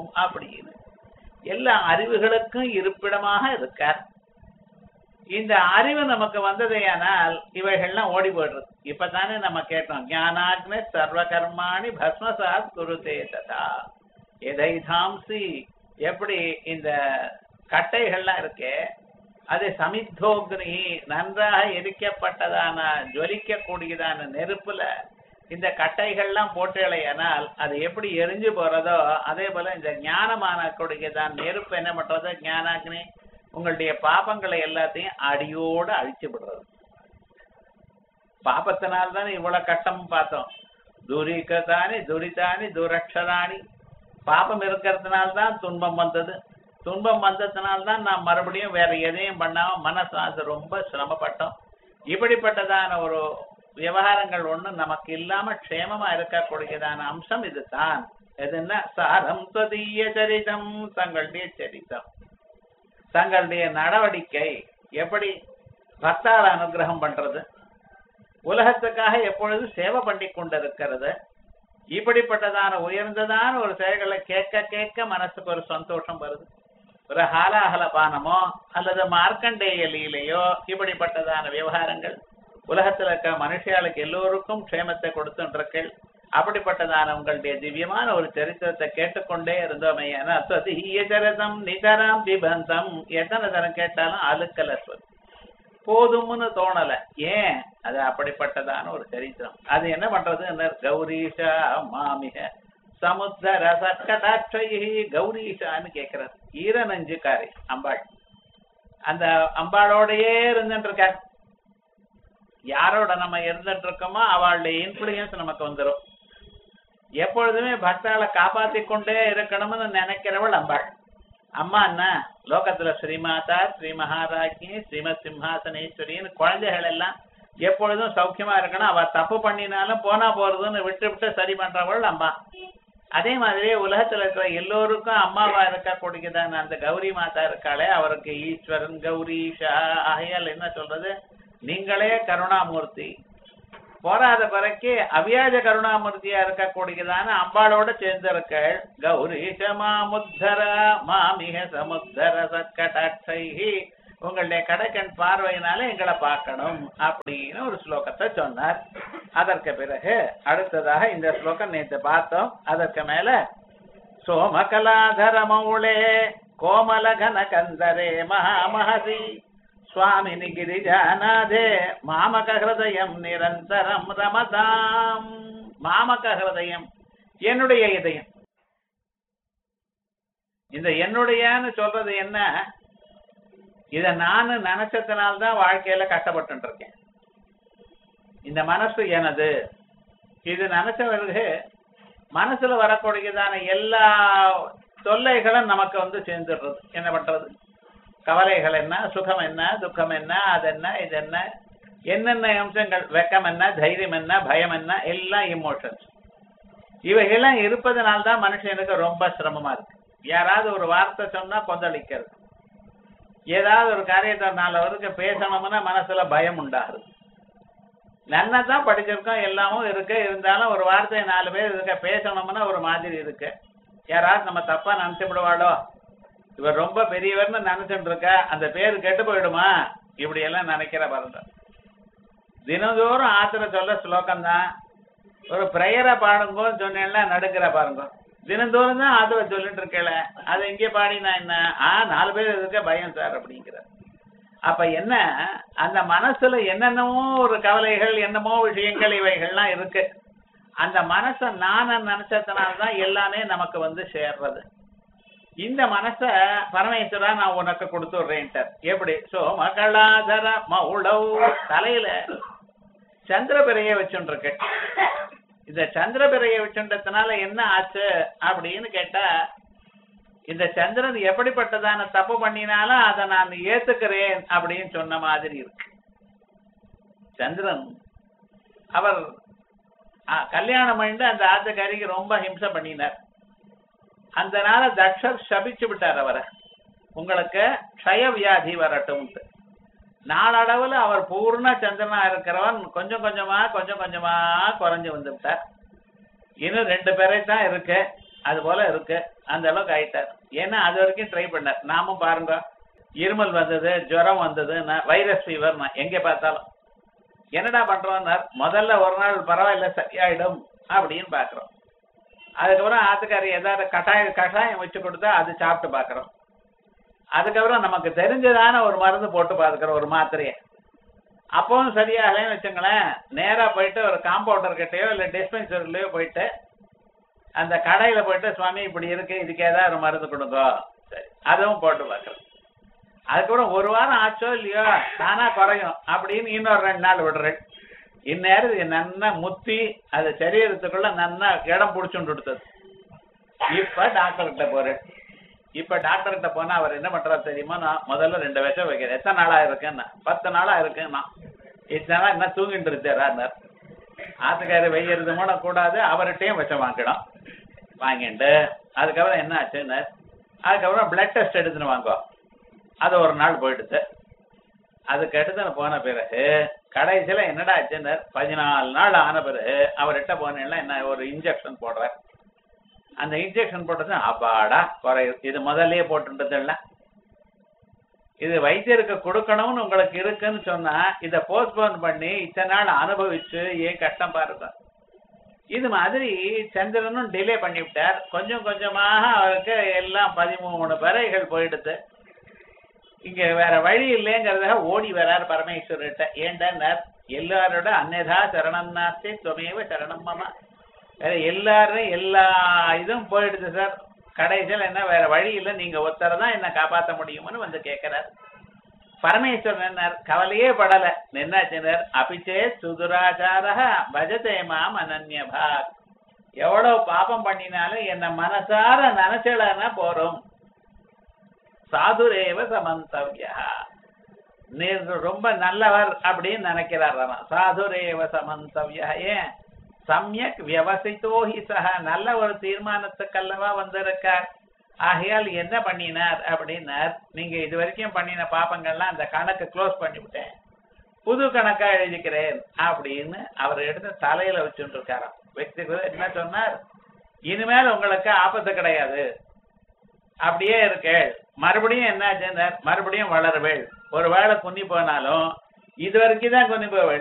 அப்படின்னு எல்லா அறிவுகளுக்கும் இருப்பிடமாக இருக்கார் இந்த அறிவு நமக்கு வந்ததேயானால் இவைகள்லாம் ஓடி போயிடுறது இப்பதானே நம்ம கேட்டோம் ஞானாக்னே சர்வ கர்மாணி பஸ்மசாத் குருதே ததா எதைதாம்சி எப்படி இந்த கட்டைகள்லாம் இருக்கே அது சமித்தோக்னி நன்றாக எரிக்கப்பட்டதான ஜொலிக்க கூடியதான நெருப்புல இந்த கட்டைகள்லாம் போட்டேலையானால் அது எப்படி எரிஞ்சு போறதோ அதே போல இந்த ஞானமான கூடியதான் நெருப்பு என்ன பண்றது ஞானாக்னி உங்களுடைய பாபங்களை எல்லாத்தையும் அடியோட அழிச்சு விடுறது பாபத்தினால் தானே இவ்வளவு கட்டம் பார்த்தோம் துரிகதானி துரிதானி துரக்ஷராணி பாபம் இருக்கிறதுனால்தான் துன்பம் வந்தது துன்பம் வந்ததுனால்தான் நாம் மறுபடியும் வேற எதையும் பண்ணாம மனசு அது ரொம்ப சிரமப்பட்டோம் இப்படிப்பட்டதான ஒரு விவகாரங்கள் ஒண்ணு நமக்கு இல்லாம க்ஷேமமா இருக்கக்கூடியதான அம்சம் இதுதான் எதுன்னா சாரம் தொதிய சரிதம் தங்களுடைய சரிதம் தங்களுடைய நடவடிக்கை எப்படி பக்தால அனுகிரகம் பண்றது உலகத்துக்காக எப்பொழுதும் சேவை பண்ணி கொண்டிருக்கிறது இப்படிப்பட்டதான உயர்ந்ததான ஒரு செயல்களை கேட்க கேட்க மனசுக்கு ஒரு சந்தோஷம் வருது ஒரு ஹாலாஹல பானமோ அல்லது மார்க்கண்டேய லீலையோ இப்படிப்பட்டதான விவகாரங்கள் உலகத்துல இருக்க மனுஷியாளுக்கு எல்லோருக்கும் க்ஷேமத்தை கொடுத்துருக்கள் அப்படிப்பட்டதான உங்களுடைய திவ்யமான ஒரு சரித்திரத்தை கேட்டுக்கொண்டே இருந்தோமே சரிதம் நிதராம் திபந்தம் எத்தனை தரம் கேட்டாலும் அழுக்கல சொல் போதும்னு தோணல ஏன் அது அப்படிப்பட்டதான ஒரு சரித்திரம் அது என்ன பண்றது கௌரீஷா மாமிக சமுத்திர சக்கடாட்சை கௌரீஷான்னு கேக்குறார் ஈரநஞ்சுக்காரி அம்பாள் அந்த அம்பாளோடயே இருந்துட்டு இருக்கார் யாரோட நம்ம இருந்துட்டு இருக்கோமோ அவளுடைய இன்ஃபுளுயன்ஸ் நமக்கு வந்துடும் எப்பொழுதுமே பக்தாளை காப்பாத்தி கொண்டே இருக்கணும்னு நினைக்கிறவள் அம்பாள் அம்மா என்ன லோகத்துல ஸ்ரீமாதா ஸ்ரீ மகாராஜி ஸ்ரீமத் சிம்ஹாசனேஸ்வரின்னு குழந்தைகள் எல்லாம் எப்பொழுதும் சௌக்கியமா இருக்கணும் அவ தப்பு பண்ணினாலும் போனா போறதுன்னு விட்டு விட்டு சரி பண்றவள் அம்மா அதே மாதிரியே உலகத்துல இருக்கிற எல்லோருக்கும் அம்மாவா இருக்கக்கூடியதான அந்த கௌரி மாதா இருக்காளே அவருக்கு ஈஸ்வரன் கௌரீஷா ஆகையால் என்ன சொல்றது நீங்களே கருணாமூர்த்தி போராத பிறகு அவ்யாஜ கருணாமூர்த்தியா இருக்கக்கூடியதான அம்பாளோட சேர்ந்திருக்கள் கௌரீஷ மாமுத்தர மாமிக சமுத்தர சத்கடாட்சை உங்களுடைய கடைக்கண் பார்வையினால எங்களை பார்க்கணும் அப்படின்னு ஒரு ஸ்லோகத்தை சொன்னார் அதற்கு பிறகு அடுத்ததாக இந்த ஸ்லோகம் நேற்று பார்த்தோம் அதற்கு மேல சோமகலாதர மௌளே கோமலகன கந்தரே மகாமஹசி சுவாமினி கிரிஜாநாதே மாமக ஹிருதயம் நிரந்தரம் ரமதாம் மாமக ஹிருதயம் என்னுடைய இதயம் இந்த என்னுடையன்னு சொல்றது என்ன இத நானு நினைச்சதுனால்தான் வாழ்க்கையில கஷ்டப்பட்டு இருக்கேன் இந்த மனசு எனது இது நினைச்சவர்களுக்கு மனசுல வரக்கூடியதான எல்லா தொல்லைகளும் நமக்கு வந்து சேர்ந்துடுறது என்ன பண்றது கவலைகள் என்ன சுகம் என்ன துக்கம் என்ன அது என்ன இது என்ன என்னென்ன அம்சங்கள் வெக்கம் என்ன தைரியம் என்ன பயம் என்ன எல்லாம் இமோஷன்ஸ் இவைகள்லாம் இருப்பதனால்தான் மனுஷனுக்கு ரொம்ப சிரமமா இருக்கு யாராவது ஒரு வார்த்தை சொன்னா கொந்தளிக்கிறது ஏதாவது ஒரு காரியத்தை நாலு வரைக்கு பேசணும்னா மனசுல பயம் உண்டாகுது நன்னா தான் படிச்சிருக்கோம் எல்லாமும் இருக்கு இருந்தாலும் ஒரு வார்த்தையை நாலு பேர் இருக்க பேசணும்னா ஒரு மாதிரி இருக்கு யாராவது நம்ம தப்பா நினைச்சு விடுவாளோ இவர் ரொம்ப பெரியவர்னு நினைச்சுட்டு இருக்க அந்த பேர் கெட்டு போயிடுமா இப்படி எல்லாம் நினைக்கிற பாருங்க தினந்தோறும் ஆத்திர சொல்ல ஸ்லோகம் தான் ஒரு பிரேயரை பாடுங்கன்னு சொன்னேன்ல நடுக்கிற பாருங்க தினந்தோறும் தான் ஆத்திர சொல்லிட்டு இருக்கல அதை எங்கே பாடினா என்ன ஆ நாலு பேர் இருக்க பயம் சார் அப்படிங்கிற அப்ப என்ன அந்த மனசுல என்னென்னமோ ஒரு கவலைகள் என்னமோ விஷயங்கள் இவைகள்லாம் இருக்கு அந்த மனச நான நினைச்சதுனால்தான் எல்லாமே நமக்கு வந்து சேர்றது இந்த மனச பரமேஸ்வரா நான் உனக்கு கொடுத்துடுறேன்ட்டார் எப்படி சோ மகளாதர மௌளவ் தலையில சந்திரபிரைய வச்சுருக்கு இந்த சந்திரபிரைய வச்சுன்றதுனால என்ன ஆச்சு அப்படின்னு கேட்டா இந்த சந்திரன் எப்படிப்பட்டதான தப்பு பண்ணினாலும் அதை நான் ஏத்துக்கிறேன் அப்படின்னு சொன்ன மாதிரி இருக்கு சந்திரன் அவர் ஆ, கல்யாணம் பண்ணிட்டு அந்த ஆத்துக்காரிக்கு ரொம்ப ஹிம்சை பண்ணினார் அந்த நாள தக்ஷர் சபிச்சு விட்டார் அவரை உங்களுக்கு க்ஷய வியாதி வரட்டும் நாளடைவுல அவர் பூர்ண சந்திரனா இருக்கிறவன் கொஞ்சம் கொஞ்சமா கொஞ்சம் கொஞ்சமா குறைஞ்சு வந்து விட்டார் இன்னும் ரெண்டு பேரை தான் இருக்கு அது போல இருக்கு அந்த அளவுக்கு ஆயிட்டார் ஏன்னா அது வரைக்கும் ட்ரை பண்ணார் நாமும் பாருங்க இருமல் வந்தது ஜுரம் வந்தது வைரஸ் ஃபீவர் எங்க பார்த்தாலும் என்னடா பண்றோம்னார் முதல்ல ஒரு நாள் பரவாயில்ல சரியாயிடும் அப்படின்னு பாக்குறோம் அதுக்கப்புறம் ஆத்துக்காரி ஏதாவது கட்டாய கஷாயம் வச்சு கொடுத்தா அது சாப்பிட்டு பாக்குறோம் அதுக்கப்புறம் நமக்கு தெரிஞ்சதான ஒரு மருந்து போட்டு பாத்துக்கிறோம் ஒரு மாத்திரையை அப்பவும் சரியாகலன்னு வச்சுங்களேன் நேரா போயிட்டு ஒரு காம்பவுண்டர் கிட்டயோ இல்ல டிஸ்பென்சரிலயோ போயிட்டு அந்த கடையில போயிட்டு சுவாமி இப்படி இருக்கு இதுக்கு ஏதாவது ஒரு மருந்து கொடுங்க சரி அதுவும் போட்டு பாக்குறோம் அதுக்கப்புறம் ஒரு வாரம் ஆச்சோ இல்லையோ தானா குறையும் அப்படின்னு இன்னொரு ரெண்டு நாள் விடுறேன் இந்நேரம் இது நன்னா முத்தி அது சரீரத்துக்குள்ள நன்னா இடம் பிடிச்சுட்டு கொடுத்தது இப்ப டாக்டர் கிட்ட போறேன் இப்ப டாக்டர் கிட்ட போனா அவர் என்ன பண்றாரு தெரியுமா நான் முதல்ல ரெண்டு விஷம் வைக்கிறேன் எத்தனை நாளா இருக்குன்னா பத்து நாளா இருக்குன்னா இத்தனை நாளா என்ன தூங்கிட்டு இருக்காரு ஆத்துக்காரு வெய்யறது மூட கூடாது அவர்கிட்டயும் விஷம் வாங்கிடும் வாங்கிட்டு அதுக்கப்புறம் என்ன ஆச்சுன்னு அதுக்கப்புறம் பிளட் டெஸ்ட் எடுத்துன்னு வாங்கோ அது ஒரு நாள் போயிடுது அதுக்கு எடுத்துன்னு போன பிறகு கடைசியில என்னடா ஆச்சுன்னு பதினாலு நாள் ஆன பிறகு அவர்கிட்ட போனேன்னா என்ன ஒரு இன்ஜெக்ஷன் போடுறார் அந்த இன்ஜெக்ஷன் போட்டது அப்பாடா குறையும் இது முதல்லயே போட்டுன்றது இல்ல இது வைத்தியருக்கு கொடுக்கணும்னு உங்களுக்கு இருக்குன்னு சொன்னா இத போஸ்ட்போன் பண்ணி இத்தனை நாள் அனுபவிச்சு ஏன் கஷ்டம் பாருங்க இது மாதிரி சந்திரனும் டிலே பண்ணிவிட்டார் கொஞ்சம் கொஞ்சமாக அவருக்கு எல்லாம் பதிமூணு பிறைகள் போயிடுது இங்க வேற வழி இல்லைங்கிறதாக ஓடி வரார் பரமேஸ்வரர்கிட்ட ஏண்டார் எல்லாரோட அன்னதா சரணம் நாஸ்தி துவமேவ சரணம் மமா வேற எல்லாரும் எல்லா இதுவும் போயிடுது சார் கடைசியில் என்ன வேற வழி இல்லை நீங்க ஒருத்தரை தான் என்ன காப்பாற்ற முடியும்னு வந்து கேட்கிறார் பரமேஸ்வரன் என்னார் கவலையே படல என்னாச்சினார் அபிச்சே சுதுராச்சார பஜதே மாம் அனன்யபாக் எவ்வளவு பாபம் பண்ணினாலும் என்ன மனசார நினைச்சலன்னா போறோம் சாதுரேவ சமந்தவ்யா நீர் ரொம்ப நல்லவர் அப்படின்னு நினைக்கிறார் அவன் சாதுரேவ சமந்தவ்யா ஏன் சமயக் வியவசித்தோ ஹி சக நல்ல ஒரு தீர்மானத்துக்கல்லவா வந்திருக்கார் ஆகையால் என்ன பண்ணினார் அப்படின்னார் நீங்க இது வரைக்கும் பண்ணின பாப்பங்கள்லாம் அந்த கணக்கு க்ளோஸ் பண்ணிவிட்டேன் புது கணக்கா எழுதிக்கிறேன் அப்படின்னு அவர் எடுத்து தலையில வச்சுட்டு இருக்காராம் व्यक्ति என்ன சொன்னார் இனிமேல் உங்களுக்கு ஆபத்து கிடையாது அப்படியே இருக்கேள் மறுபடியும் என்ன மறுபடியும் வளருவேள் ஒரு வேளை குன்னி போனாலும் இது வரைக்கும் தான் குன்னி போவேள்